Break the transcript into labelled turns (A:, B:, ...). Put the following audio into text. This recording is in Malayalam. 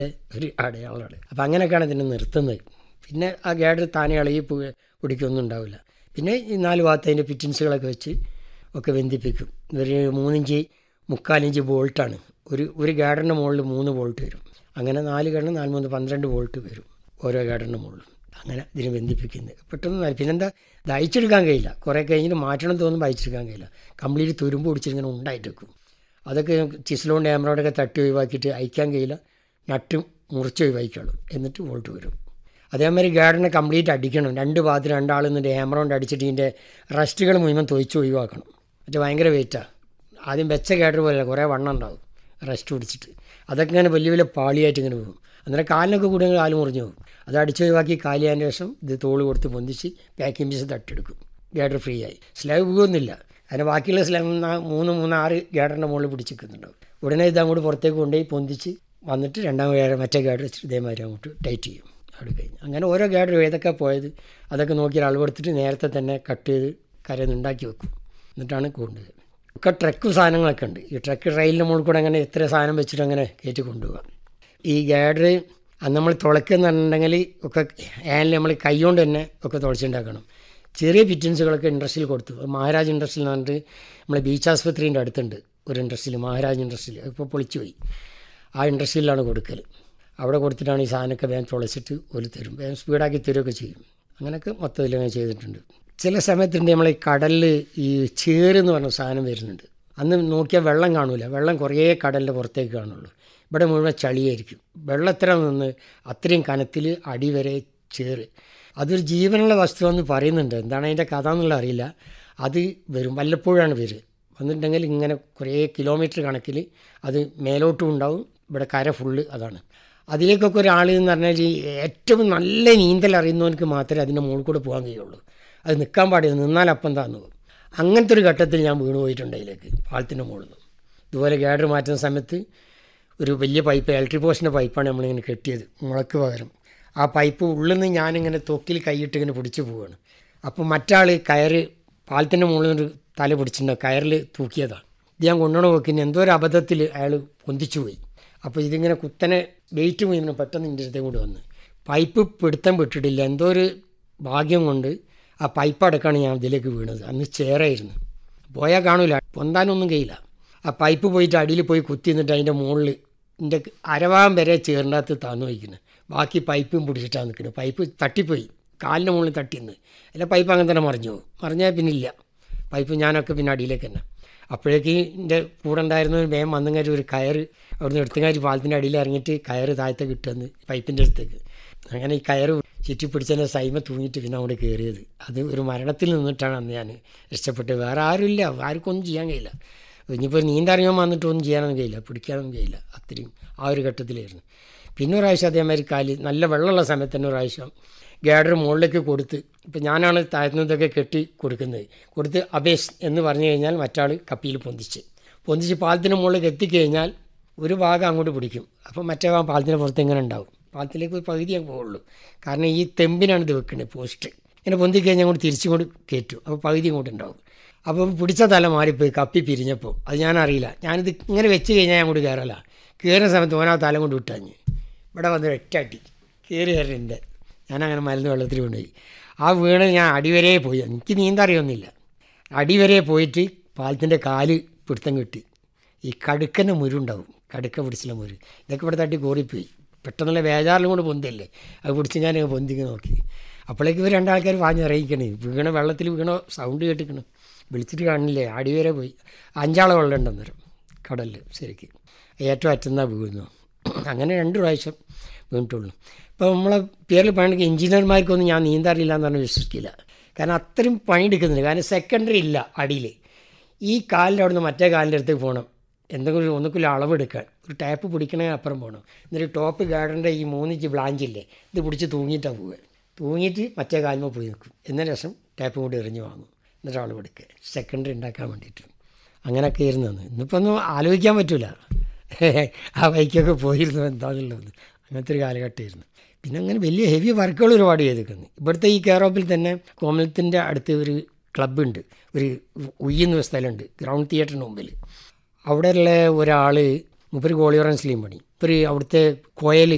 A: ഒരു അടയാളമാണ് അപ്പം അങ്ങനെയൊക്കെയാണ് ഇതിനെ നിർത്തുന്നത് പിന്നെ ആ ഗേഡർ താനെ ഇളകി പു- പിടിക്കൊന്നും ഉണ്ടാവില്ല പിന്നെ ഈ നാല് ഭാഗത്ത് അതിൻ്റെ ഫിറ്റിൻസുകളൊക്കെ വെച്ച് ഒക്കെ ബന്ധിപ്പിക്കും ഒരു മൂന്നിഞ്ച് മുക്കാലിഞ്ച് ബോൾട്ടാണ് ഒരു ഒരു ഗാഡറിൻ്റെ മുകളിൽ മൂന്ന് ബോൾട്ട് വരും അങ്ങനെ നാല് ഗാഡറിന് നാല് മൂന്ന് പന്ത്രണ്ട് ബോൾട്ട് വരും ഓരോ ഗാഡറിൻ്റെ മുകളിലും അങ്ങനെ ഇതിനെ ബന്ധിപ്പിക്കുന്നത് പെട്ടെന്ന് ന- പിന്നെന്താ ഇത് അയച്ചെടുക്കാൻ കഴിയില്ല കുറേ കഴിഞ്ഞിട്ട് മാറ്റണം തോന്നുമ്പോൾ അയച്ചെടുക്കാൻ കഴിയില്ല കംപ്ലീറ്റ് തുരുമ്പ് പിടിച്ചിങ്ങനെ ഉണ്ടായിട്ട് വെക്കും അതൊക്കെ ചിസിലോണ്ട് ക്യാമറയോടൊക്കെ തട്ടി ഒഴിവാക്കിയിട്ട് അയക്കാൻ കഴിയില്ല നട്ട് മുറിച്ച് ഒഴിവാക്കിക്കോളും എന്നിട്ട് വോൾട്ട് വരും അതേമാതിരി ഗാർഡനെ കംപ്ലീറ്റ് അടിക്കണം രണ്ട് ഭാഗത്ത് രണ്ടാൾ നിന്നിട്ട് ക്യാമറ കൊണ്ട് അടിച്ചിട്ട് ഇതിൻ്റെ റസ്റ്റുകൾ മുഴുവൻ തൊയ്ച്ച് ഒഴിവാക്കണം മറ്റേ ഭയങ്കര വെയിറ്റാണ് ആദ്യം വെച്ച ഗാഡർ പോലെ കുറേ വണ്ണം ഉണ്ടാവും റെസ്റ്റ് പിടിച്ചിട്ട് അതൊക്കെ ഇങ്ങനെ വലിയ വലിയ പാളിയായിട്ട് ഇങ്ങനെ പോകും അന്നേരം കാലിനൊക്കെ കൂടി അങ്ങ് കാല് മുറിഞ്ഞു പോകും അത് അടിച്ച് ഒഴിവാക്കി കാലിയതിന് ശേഷം ഇത് തോള് കൊടുത്ത് പൊന്തിച്ച് പാക്കിംഗ് പീസ് തട്ടിയെടുക്കും ഗാഡർ ഫ്രീ ആയി സ്ലാബ് പോകുന്നില്ല അതിന് ബാക്കിയുള്ള സ്ലാബ് മൂന്ന് മൂന്ന് ആറ് ഗാഡറിൻ്റെ മുകളിൽ പിടിച്ച് നിൽക്കുന്നുണ്ടാവും ഉടനെ ഇത് അങ്ങോട്ട് പുറത്തേക്ക് കൊണ്ടുപോയി പൊന്തിച്ച് വന്നിട്ട് രണ്ടാം ഗാഡർ മറ്റേ ഗാഡർ വെച്ചിട്ട് ഇതേമാതിരി അങ്ങോട്ട് ടൈറ്റ് ചെയ്യും അവിടെ കഴിഞ്ഞ് അങ്ങനെ ഓരോ ഗാഡർ ഏതൊക്കെ പോയത് അതൊക്കെ നോക്കി അളവെടുത്തിട്ട് നേരത്തെ തന്നെ കട്ട് ചെയ്ത് കരയിൽ ഉണ്ടാക്കി വെക്കും എന്നിട്ടാണ് കൊണ്ടുപോകുക ഒക്കെ ട്രക്ക് സാധനങ്ങളൊക്കെ ഉണ്ട് ഈ ട്രക്ക് ട്രെയിലിൻ്റെ മുകളിൽ കൂടെ അങ്ങനെ എത്ര സാധനം വെച്ചിട്ട് അങ്ങനെ കയറ്റി കൊണ്ടുപോകാം ഈ ഗാഡർ അത് നമ്മൾ തുളയ്ക്കുന്നുണ്ടെങ്കിൽ ഒക്കെ ആനിൽ നമ്മൾ കൈകൊണ്ട് തന്നെ ഒക്കെ തുളച്ചുണ്ടാക്കണം ചെറിയ ഫിറ്റിൻസുകളൊക്കെ ഇൻഡസ്ട്രിയിൽ കൊടുത്തു അത് മഹാരാജ് ഇൻഡസ്ട്രിയിൽ എന്ന് പറഞ്ഞിട്ട് നമ്മളെ ബീച്ച് ആസ്പത്രീൻ്റെ അടുത്തുണ്ട് ഒരു ഇൻഡസ്ട്രിയിൽ മഹാരാജ് ഇൻഡസ്ട്രിയിൽ ഇപ്പോൾ പൊളിച്ചു പോയി ആ ഇൻഡസ്ട്രിയിലാണ് കൊടുക്കൽ അവിടെ കൊടുത്തിട്ടാണ് ഈ സാധനമൊക്കെ വേഗം തുളച്ചിട്ട് ഒരു തരും വേഗം സ്പീഡാക്കി തരുമൊക്കെ ചെയ്യും അങ്ങനെയൊക്കെ മൊത്തത്തിൽ അങ്ങനെ ചെയ്തിട്ടുണ്ട് ചില സമയത്തുണ്ട് നമ്മൾ ഈ കടലിൽ ഈ ചേറ് എന്ന് പറഞ്ഞ സാധനം വരുന്നുണ്ട് അന്ന് നോക്കിയാൽ വെള്ളം കാണൂല വെള്ളം കുറേ കടലിൻ്റെ പുറത്തേക്ക് കാണുള്ളൂ ഇവിടെ മുഴുവൻ ചളിയായിരിക്കും വെള്ളത്തില നിന്ന് അത്രയും കനത്തിൽ അടി വരെ ചേറ് അതൊരു ജീവനുള്ള വസ്തുവെന്ന് പറയുന്നുണ്ട് എന്താണ് അതിൻ്റെ കഥ എന്നുള്ള അറിയില്ല അത് വരും വല്ലപ്പോഴാണ് വരിക വന്നിട്ടുണ്ടെങ്കിൽ ഇങ്ങനെ കുറേ കിലോമീറ്റർ കണക്കിൽ അത് മേലോട്ടും ഉണ്ടാവും ഇവിടെ കര ഫുള്ള് അതാണ് അതിലേക്കൊക്കെ ഒരാൾ എന്ന് പറഞ്ഞാൽ ഈ ഏറ്റവും നല്ല നീന്തൽ അറിയുന്നവർക്ക് മാത്രമേ അതിൻ്റെ മുകളിൽ കൂടെ പോകാൻ കഴിയുള്ളൂ അത് നിൽക്കാൻ പാടില്ല നിന്നാൽ അപ്പം താന്നു പോകും അങ്ങനത്തെ ഒരു ഘട്ടത്തിൽ ഞാൻ വീണ് പോയിട്ടുണ്ട് അതിലേക്ക് പാളത്തിൻ്റെ മുകളിൽ നിന്ന് ഇതുപോലെ ഗാഡർ മാറ്റുന്ന സമയത്ത് ഒരു വലിയ പൈപ്പ് ഇലക്ട്രിക് പോസ്റ്റിൻ്റെ പൈപ്പാണ് നമ്മളിങ്ങനെ കെട്ടിയത് മുളക്ക് പകരം ആ പൈപ്പ് ഉള്ളിൽ നിന്ന് ഞാനിങ്ങനെ തൊക്കിൽ കൈയിട്ട് ഇങ്ങനെ പിടിച്ച് പോവുകയാണ് അപ്പോൾ മറ്റാൾ കയറ് പാലത്തിൻ്റെ മുകളിൽ ഒരു തല പിടിച്ചിട്ടുണ്ടോ കയറിൽ തൂക്കിയതാണ് ഇത് ഞാൻ കൊണ്ടുപോകണ നോക്കിന് എന്തോ ഒരു അബദ്ധത്തിൽ അയാൾ പൊന്തിച്ചു പോയി അപ്പോൾ ഇതിങ്ങനെ കുത്തനെ വെയിറ്റ് മുഴുവൻ പെട്ടെന്ന് എൻ്റെ അടുത്തേക്ക് കൂടി വന്ന് പൈപ്പ് പിടുത്തം വിട്ടിട്ടില്ല എന്തോ ഒരു ഭാഗ്യം കൊണ്ട് ആ പൈപ്പ് അടക്കാണ് ഞാൻ ഇതിലേക്ക് വീണത് അന്ന് ചേറായിരുന്നു പോയാൽ കാണൂല പൊന്താനൊന്നും കഴിയില്ല ആ പൈപ്പ് പോയിട്ട് അടിയിൽ പോയി കുത്തി നിന്നിട്ട് അതിൻ്റെ മുകളിൽ എൻ്റെ അരവാൻ വരെ ചേറിനകത്ത് താന്നു വയ്ക്കുന്നത് ബാക്കി പൈപ്പും പിടിച്ചിട്ടാണ് നിൽക്കുന്നത് പൈപ്പ് തട്ടിപ്പോയി കാലിൻ്റെ മുകളിൽ തട്ടിന്ന് അല്ല പൈപ്പ് അങ്ങനെ തന്നെ മറിഞ്ഞു പോകും മറിഞ്ഞാൽ പിന്നെ ഇല്ല പൈപ്പ് ഞാനൊക്കെ പിന്നെ അടിയിലേക്ക് തന്നെ അപ്പോഴേക്ക് എൻ്റെ കൂടെ ഉണ്ടായിരുന്ന ഒരു വേഗം വന്നുകാരി ഒരു കയറ് അവിടുന്ന് എടുത്തുകാരി പാലത്തിൻ്റെ അടിയിൽ ഇറങ്ങിയിട്ട് കയറ് താഴത്തെ കിട്ടുമെന്ന് പൈപ്പിൻ്റെ അടുത്തേക്ക് അങ്ങനെ ഈ കയറ് ചുറ്റി പിടിച്ചതിൻ്റെ സൈമ തൂങ്ങിയിട്ട് പിന്നെ അവിടെ കയറിയത് അത് ഒരു മരണത്തിൽ നിന്നിട്ടാണ് അന്ന് ഞാൻ രക്ഷപ്പെട്ടത് വേറെ ആരുമില്ല ആർക്കൊന്നും ചെയ്യാൻ കഴിയില്ല ഇനിയിപ്പോൾ നീന്തറിയാൻ വന്നിട്ട് ഒന്നും ചെയ്യാനൊന്നും കഴിയില്ല പിടിക്കാനൊന്നും കഴിയില്ല അത്രയും ആ ഒരു ഘട്ടത്തിലായിരുന്നു പിന്നെ ഒരു പ്രാവശ്യം അതേമാതിരി കാല് നല്ല വെള്ളമുള്ള സമയത്ത് തന്നെ ഒരു പ്രാവശ്യം ഗാഡർ മുകളിലേക്ക് കൊടുത്ത് ഇപ്പം ഞാനാണ് താഴ്ന്നതൊക്കെ കെട്ടി കൊടുക്കുന്നത് കൊടുത്ത് അബേസ് എന്ന് പറഞ്ഞു കഴിഞ്ഞാൽ മറ്റാൾ കപ്പിയിൽ പൊന്തിച്ച് പൊന്തിച്ച് പാലത്തിന് മുകളിലേക്ക് എത്തിക്കഴിഞ്ഞാൽ ഒരു ഭാഗം അങ്ങോട്ട് പിടിക്കും അപ്പോൾ മറ്റേ ഭാഗം പാലത്തിന് പുറത്ത് ഇങ്ങനെ ഉണ്ടാവും പാലത്തിലേക്ക് ഒരു പകുതിയേ പോവുള്ളൂ കാരണം ഈ തെമ്പിനാണ് ഇത് വെക്കുന്നത് പോസ്റ്റ് ഇങ്ങനെ പൊന്തി കഴിഞ്ഞാൽ അങ്ങോട്ട് തിരിച്ചും കൊണ്ട് കയറ്റും അപ്പോൾ പകുതി ഇങ്ങോട്ട് ഉണ്ടാവും അപ്പം പിടിച്ച തല മാറിപ്പോയി കപ്പി പിരിഞ്ഞപ്പോൾ അത് ഞാനറിയില്ല ഞാനിത് ഇങ്ങനെ വെച്ച് കഴിഞ്ഞാൽ ഞാൻ അങ്ങോട്ട് കയറല കയറുന്ന സമയത്ത് ഓനാ തല കൊണ്ട് വിട്ടാഞ്ഞ് ഇവിടെ വന്ന് ഒറ്റട്ടി കയറി കയറിൻ്റെ ഞാനങ്ങനെ മരുന്ന് വെള്ളത്തിൽ കൊണ്ടുപോയി ആ വീണ് ഞാൻ അടിവരെ പോയി എനിക്ക് നീന്തറിയൊന്നുമില്ല അടിവരെ പോയിട്ട് പാലത്തിൻ്റെ കാല് പിടുത്തം കിട്ടി ഈ കടുക്കൻ്റെ മുരുണ്ടാവും കടുക്ക പിടിച്ചുള്ള മുരു ഇതൊക്കെ ഇവിടെ തട്ടി കോറിപ്പോയി പെട്ടെന്നുള്ള വേജാറിലും കൊണ്ട് പൊന്തല്ലേ അത് പിടിച്ച് ഞാൻ പൊന്തിക്ക് നോക്കി അപ്പോഴേക്ക് ഇവർ രണ്ടാൾക്കാർ വാഞ്ഞിറങ്ങിക്കണേ വീണ വെള്ളത്തിൽ വീണോ സൗണ്ട് കേട്ടിക്കണം വിളിച്ചിട്ട് കാണില്ലേ അടിവരെ പോയി അഞ്ചാളെ വെള്ളം ഉണ്ടെന്നേരം കടലിൽ ശരിക്ക് ഏറ്റവും അറ്റുന്ന വീഴുന്നു അങ്ങനെ രണ്ട് പ്രാവശ്യം വീണിട്ടുള്ളൂ ഇപ്പോൾ നമ്മളെ പേരിൽ പണിക്ക് എഞ്ചിനീയർമാർക്കൊന്നും ഞാൻ നീന്താറില്ല എന്ന് പറഞ്ഞാൽ വിശ്വസിക്കില്ല കാരണം അത്രയും പണിയെടുക്കുന്നുണ്ട് കാരണം സെക്കൻഡറി ഇല്ല അടിയിൽ ഈ കാലിൻ്റെ അവിടെ നിന്ന് മറ്റേ കാലിൻ്റെ അടുത്തേക്ക് പോകണം എന്തെങ്കിലും ഒരു ഒന്നുകിൽ അളവെടുക്കാൻ ഒരു ടാപ്പ് പിടിക്കണമെങ്കിൽ അപ്പുറം പോകണം എന്നിട്ട് ടോപ്പ് ഗാർഡൻ്റെ ഈ മൂന്നിഞ്ച് ബ്ലാഞ്ചില്ലേ ഇത് പിടിച്ച് തൂങ്ങിയിട്ടാണ് പോവുക തൂങ്ങിയിട്ട് മറ്റേ കാലിമ പോയി നിൽക്കും എന്ന രസം ടാപ്പ് കൂടി എറിഞ്ഞ് വാങ്ങും എന്നിട്ട് അളവെടുക്കുക സെക്കൻഡറി ഉണ്ടാക്കാൻ വേണ്ടിയിട്ട് അങ്ങനെയൊക്കെ ഇരുന്നു ഇന്നിപ്പോൾ ഒന്നും ആലോചിക്കാൻ പറ്റില്ല ആ ബൈക്കൊക്കെ പോയിരുന്നു എന്താണെന്നുള്ളത് അങ്ങനത്തെ ഒരു കാലഘട്ടമായിരുന്നു പിന്നെ അങ്ങനെ വലിയ ഹെവി വർക്കുകൾ ഒരുപാട് ചെയ്തിരിക്കുന്നു ഇവിടുത്തെ ഈ കെയറോപ്പിൽ തന്നെ കോമലത്തിൻ്റെ അടുത്ത് ഒരു ക്ലബ്ബുണ്ട് ഒരു ഉയ്യുന്ന സ്ഥലമുണ്ട് ഗ്രൗണ്ട് തിയേറ്ററിന് മുമ്പിൽ അവിടെയുള്ള ഒരാൾ മുപ്പര് കോളിയോറൻസിലെയും പണി ഇപ്പം അവിടുത്തെ കോയൽ